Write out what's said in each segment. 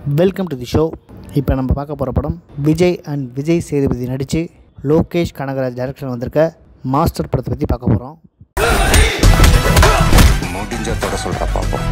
Welcome to the show இப்போ நம்ம பார்க்க போகிற படம் விஜய் அண்ட் விஜய் சேதுபதி நடித்து லோகேஷ் கனகராஜ் டைரக்ஷன் வந்திருக்க மாஸ்டர் படத்தை பற்றி பார்க்க போகிறோம் முடிஞ்சதோட சொல்ற பாப்போம்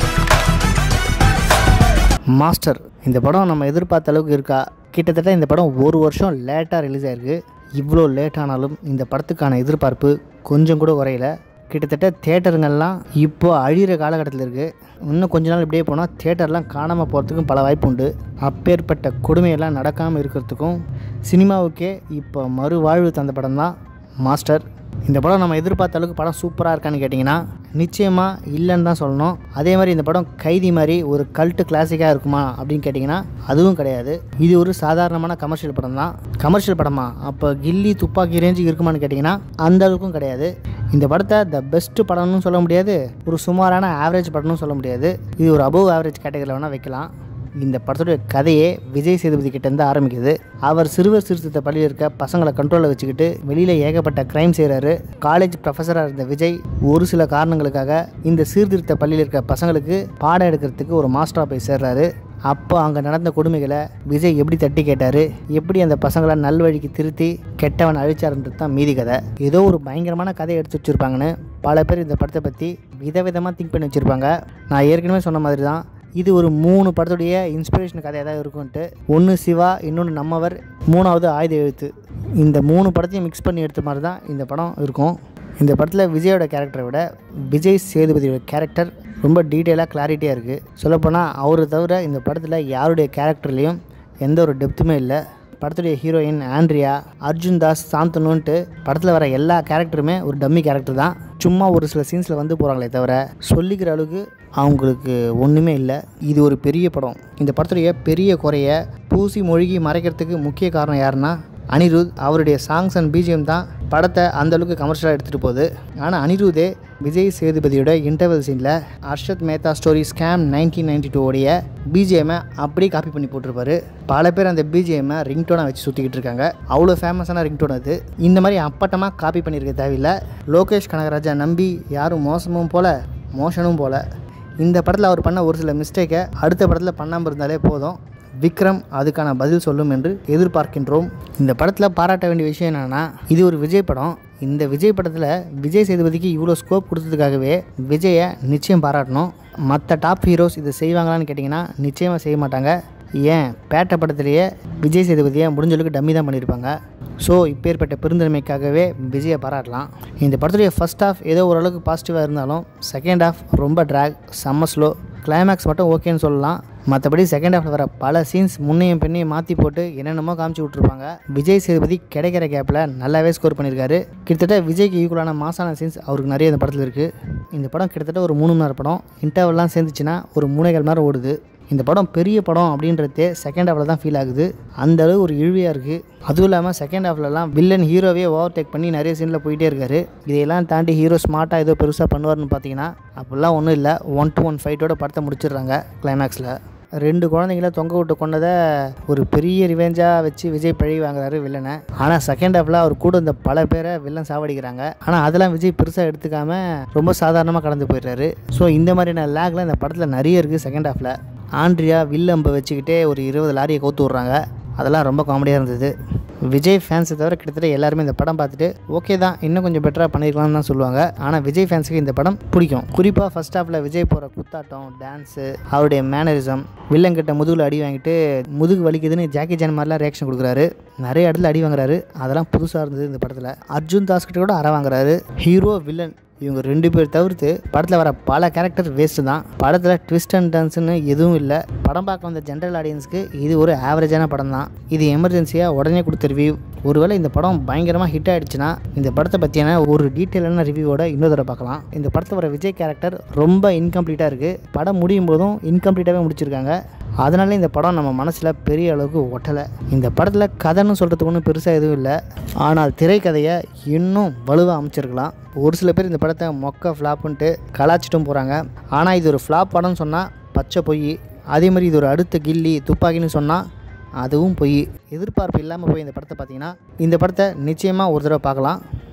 மாஸ்டர் இந்த படம் நம்ம எதிர்பார்த்த அளவுக்கு இருக்கா கிட்டத்தட்ட இந்த படம் ஒரு வருஷம் லேட்டாக ரிலீஸ் ஆயிருக்கு இவ்வளோ லேட் ஆனாலும் இந்த படத்துக்கான எதிர்பார்ப்பு கொஞ்சம் கூட குறையல கிட்டத்தட்ட தேட்டருங்கள்லாம் இப்போ அழிகிற காலகட்டத்தில் இருக்குது இன்னும் கொஞ்ச நாள் இப்படியே போனால் தேட்டர்லாம் காணாமல் போகிறதுக்கும் பல வாய்ப்பு உண்டு அப்பேற்பட்ட கொடுமையெல்லாம் நடக்காமல் இருக்கிறதுக்கும் சினிமாவுக்கே இப்போ மறுவாழ்வு தந்த படம் தான் மாஸ்டர் இந்த படம் நம்ம எதிர்பார்த்த அளவுக்கு படம் சூப்பராக இருக்கான்னு கேட்டிங்கன்னா நிச்சயமாக இல்லைன்னு தான் சொல்லணும் அதே மாதிரி இந்த படம் கைதி மாதிரி ஒரு கல்ட்டு கிளாசிக்காக இருக்குமா அப்படின்னு கேட்டிங்கன்னா அதுவும் கிடையாது இது ஒரு சாதாரணமான கமர்ஷியல் படம் தான் கமர்ஷியல் படமா அப்போ கில்லி துப்பாக்கி ரேஞ்சுக்கு இருக்குமான்னு கேட்டிங்கன்னா அந்த அளவுக்கும் கிடையாது இந்த படத்தை த பெஸ்ட் படம்னு சொல்ல முடியாது ஒரு சுமாரான ஆவரேஜ் படம்னு சொல்ல முடியாது இது ஒரு அபவ் ஆவரேஜ் கேட்டகரியில் வேணால் வைக்கலாம் இந்த படத்துடைய கதையே விஜய் சேதுபதி கிட்டேருந்து ஆரம்பிக்குது அவர் சிறுவர் சீர்திருத்த பள்ளியில் இருக்க பசங்களை கண்ட்ரோலில் வச்சுக்கிட்டு வெளியில் ஏகப்பட்ட க்ரைம் செய்கிறாரு காலேஜ் ப்ரொஃபஸராக இருந்த விஜய் ஒரு சில காரணங்களுக்காக இந்த சீர்திருத்த பள்ளியில் இருக்க பசங்களுக்கு பாடம் எடுக்கிறதுக்கு ஒரு மாஸ்டராக போய் சேர்றாரு அப்போ அங்கே நடந்த கொடுமைகளை விஜய் எப்படி தட்டி கேட்டார் எப்படி அந்த பசங்களை நல்வழிக்கு திருத்தி கெட்டவன் அழிச்சாருன்றது தான் மீதி கதை ஏதோ ஒரு பயங்கரமான கதையை எடுத்து வச்சுருப்பாங்கன்னு பல பேர் இந்த படத்தை பற்றி விதவிதமாக திங்க் பண்ணி வச்சுருப்பாங்க நான் ஏற்கனவே சொன்ன மாதிரி தான் இது ஒரு மூணு படத்துடைய இன்ஸ்பிரேஷன் கதையாக தான் இருக்கும்ன்ட்டு ஒன்று சிவா இன்னொன்று நம்மவர் மூணாவது ஆயுத எழுத்து இந்த மூணு படத்தையும் மிக்ஸ் பண்ணி எடுத்த மாதிரி தான் இந்த படம் இருக்கும் இந்த படத்தில் விஜயோட கேரக்டரை விட விஜய் சேதுபதியோட கேரக்டர் ரொம்ப டீட்டெயிலாக கிளாரிட்டியாக இருக்குது சொல்லப்போனால் அவரை தவிர இந்த படத்தில் யாருடைய கேரக்டர்லேயும் எந்த ஒரு டெப்த்துமே இல்லை படத்துடைய ஹீரோயின் ஆண்ட்ரியா அர்ஜுன் தாஸ் சாந்தனுன்ட்டு படத்தில் வர எல்லா கேரக்டருமே ஒரு டம்மி கேரக்டர் தான் சும்மா ஒரு சில சீன்ஸில் வந்து போகிறாங்களே தவிர சொல்லிக்கிற அளவுக்கு அவங்களுக்கு ஒன்றுமே இல்லை இது ஒரு பெரிய படம் இந்த படத்துடைய பெரிய குறைய பூசி மொழிகி மறைக்கிறதுக்கு முக்கிய காரணம் யாருன்னா அனிருத் அவருடைய சாங்ஸ் அண்ட் பிஜிஎம் தான் படத்தை அந்த அளவுக்கு கமர்ஷியலாக எடுத்துகிட்டு போகுது ஆனால் அனிருதே விஜய் சேதுபதியோட இன்டர்வல் சீனில் Harshad Mehta story scam nineteen ninety two உடைய பிஜிஎம்மை அப்படியே காப்பி பண்ணி போட்டிருப்பாரு பல பேர் அந்த பிஜிஎம்மை ரிங்டோனாக வச்சு சுற்றிக்கிட்டு இருக்காங்க அவ்வளோ ஃபேமஸான ரிங்டோன் அது இந்த மாதிரி அப்பட்டமாக காப்பி பண்ணியிருக்க தேவையில்லை லோகேஷ் கனகராஜா நம்பி யாரும் மோசமும் போல மோஷனும் போல இந்த படத்தில் அவர் பண்ண ஒரு சில மிஸ்டேக்கை அடுத்த படத்தில் பண்ணாமல் இருந்தாலே போதும் விக்ரம் அதுக்கான பதில் சொல்லும் என்று எதிர்பார்க்கின்றோம் இந்த படத்தில் பாராட்ட வேண்டிய விஷயம் என்னென்னா இது ஒரு விஜய் படம் இந்த விஜய் படத்தில் விஜய் சேதுபதிக்கு இவ்வளோ ஸ்கோப் கொடுத்ததுக்காகவே விஜயை நிச்சயம் பாராட்டணும் மற்ற டாப் ஹீரோஸ் இதை செய்வாங்களான்னு கேட்டிங்கன்னா நிச்சயமாக செய்ய மாட்டாங்க ஏன் பேட்ட படத்துலேயே விஜய் சேதுபதியை முடிஞ்சளவுக்கு டம்மி தான் பண்ணியிருப்பாங்க ஸோ இப்பேற்பட்ட பெருந்தன்மைக்காகவே விஜயை பாராட்டலாம் இந்த படத்துடைய ஃபஸ்ட் ஹாஃப் ஏதோ ஓரளவுக்கு பாசிட்டிவாக இருந்தாலும் செகண்ட் ஹாஃப் ரொம்ப ட்ராக் செம்ம ஸ்லோ கிளைமேக்ஸ் மட்டும் ஓகேன்னு சொல்லலாம் மற்றபடி செகண்ட் ஹாஃபில் வர பல சீன்ஸ் முன்னையும் பின்னையும் மாற்றி போட்டு என்னென்னமோ காமிச்சு விட்ருப்பாங்க விஜய் சேதுபதி கிடைக்கிற கேப்பில் நல்லாவே ஸ்கோர் பண்ணியிருக்காரு கிட்டத்தட்ட விஜய்க்கு ஈக்குவலான மாசான சீன்ஸ் அவருக்கு நிறைய இந்த படத்தில் இருக்குது இந்த படம் கிட்டத்தட்ட ஒரு மூணு மணி நேரம் படம் இன்டர்வெல்லாம் சேர்ந்துச்சுன்னா ஒரு மூணேகால் மணி நேரம் ஓடுது இந்த படம் பெரிய படம் அப்படின்றதே செகண்ட் ஹாஃபில் தான் ஃபீல் ஆகுது அந்த அளவு ஒரு இழுவையாக இருக்குது அதுவும் இல்லாமல் செகண்ட் ஹாஃப்லலாம் வில்லன் ஹீரோவே ஓவர் டேக் பண்ணி நிறைய சீனில் போயிட்டே இருக்காரு இதையெல்லாம் தாண்டி ஹீரோ ஸ்மார்ட்டாக ஏதோ பெருசாக பண்ணுவார்னு பார்த்தீங்கன்னா அப்படிலாம் ஒன்றும் இல்லை ஒன் டு ஒன் ஃபைட்டோட படத்தை முடிச்சிடுறாங்க கிளைமேக்ஸில் ரெண்டு குழந்தைங்கள தொங்க விட்டு கொண்டதை ஒரு பெரிய ரிவெஞ்சாக வச்சு விஜய் பழி வாங்குறாரு வில்லனை ஆனால் செகண்ட் ஹாஃபில் அவர் கூட இந்த பல பேரை வில்லன் சாவடிக்கிறாங்க ஆனால் அதெல்லாம் விஜய் பெருசாக எடுத்துக்காம ரொம்ப சாதாரணமாக கடந்து போயிடுறாரு ஸோ இந்த மாதிரியான லேக்லாம் இந்த படத்தில் நிறைய இருக்குது செகண்ட் ஹாஃபில் ஆண்ட்ரியா வில்லம்பை வச்சுக்கிட்டே ஒரு இருபது லாரியை கவுத்து விட்றாங்க அதெல்லாம் ரொம்ப காமெடியாக இருந்தது விஜய் ஃபேன்ஸை தவிர கிட்டத்தட்ட எல்லாருமே இந்த படம் பார்த்துட்டு ஓகே தான் இன்னும் கொஞ்சம் பெட்டராக பண்ணியிருக்கலாம்னு தான் சொல்லுவாங்க ஆனால் விஜய் ஃபேன்ஸுக்கு இந்த படம் பிடிக்கும் குறிப்பாக ஃபர்ஸ்ட் ஹாஃபில் விஜய் போகிற குத்தாட்டம் டான்ஸு அவருடைய மேனரிசம் வில்லங்கிட்ட முதுகில் அடி வாங்கிட்டு முதுகு வலிக்குதுன்னு ஜாக்கி ஜான் மாதிரிலாம் ரியாக்ஷன் கொடுக்குறாரு நிறைய இடத்துல அடி வாங்குறாரு அதெல்லாம் புதுசாக இருந்தது இந்த படத்தில் அர்ஜுன் தாஸ் கிட்ட கூட அற வாங்குறாரு ஹீரோ வில்லன் இவங்க ரெண்டு பேர் தவிர்த்து படத்தில் வர பல கேரக்டர் வேஸ்ட்டு தான் படத்தில் ட்விஸ்ட் அண்ட் டர்ன்ஸ்னு எதுவும் இல்லை படம் பார்க்க வந்த ஜென்ரல் ஆடியன்ஸ்க்கு இது ஒரு ஆவரேஜான படம் தான் இது எமர்ஜென்சியாக உடனே கொடுத்த ரிவ்யூ ஒருவேளை இந்த படம் பயங்கரமாக ஹிட் ஆகிடுச்சுன்னா இந்த படத்தை பற்றியான ஒரு டீட்டெயிலான ரிவ்யூவோட இன்னொரு தடவை பார்க்கலாம் இந்த படத்தில் வர விஜய் கேரக்டர் ரொம்ப இன்கம்ப்ளீட்டாக இருக்குது படம் முடியும் போதும் இன்கம்ப்ளீட்டாகவே முடிச்சிருக்காங்க அதனால இந்த படம் நம்ம மனசில் பெரிய அளவுக்கு ஒட்டலை இந்த படத்தில் கதைன்னு சொல்கிறதுக்கு ஒன்றும் பெருசாக எதுவும் இல்லை ஆனால் திரைக்கதையை இன்னும் வலுவாக அமைச்சிருக்கலாம் ஒரு சில பேர் இந்த படத்தை மொக்க ஃப்ளாப்புன்ட்டு கலாச்சிட்டும் போகிறாங்க ஆனால் இது ஒரு ஃப்ளாப் படம்னு சொன்னால் பச்சை பொய் அதே மாதிரி இது ஒரு அடுத்த கில்லி துப்பாக்கின்னு சொன்னால் அதுவும் பொய் எதிர்பார்ப்பு இல்லாமல் போய் இந்த படத்தை பார்த்தீங்கன்னா இந்த படத்தை நிச்சயமாக ஒரு தடவை பார்க்கலாம்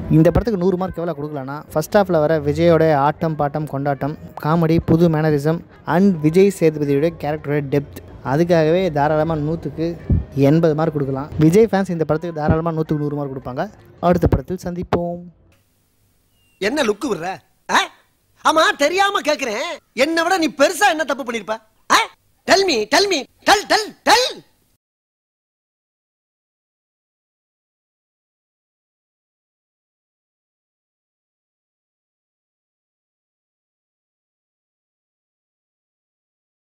இந்த படத்துக்கு நூறு மார்க் எவ்வளோ கொடுக்கலான்னா ஃபர்ஸ்ட் ஹாஃபில் வர விஜயோட ஆட்டம் பாட்டம் கொண்டாட்டம் காமெடி புது மேனரிசம் அண்ட் விஜய் சேதுபதியோட கேரக்டரோட டெப்த் அதுக்காகவே தாராளமாக நூற்றுக்கு எண்பது மார்க் கொடுக்கலாம் விஜய் ஃபேன்ஸ் இந்த படத்துக்கு தாராளமாக நூற்றுக்கு நூறு மார்க் கொடுப்பாங்க அடுத்த படத்தில் சந்திப்போம் என்ன லுக்கு விடுற ஆ? ஆமா தெரியாம கேக்குறேன் என்ன விட நீ பெருசா என்ன தப்பு பண்ணிருப்ப tell me tell me tell tell del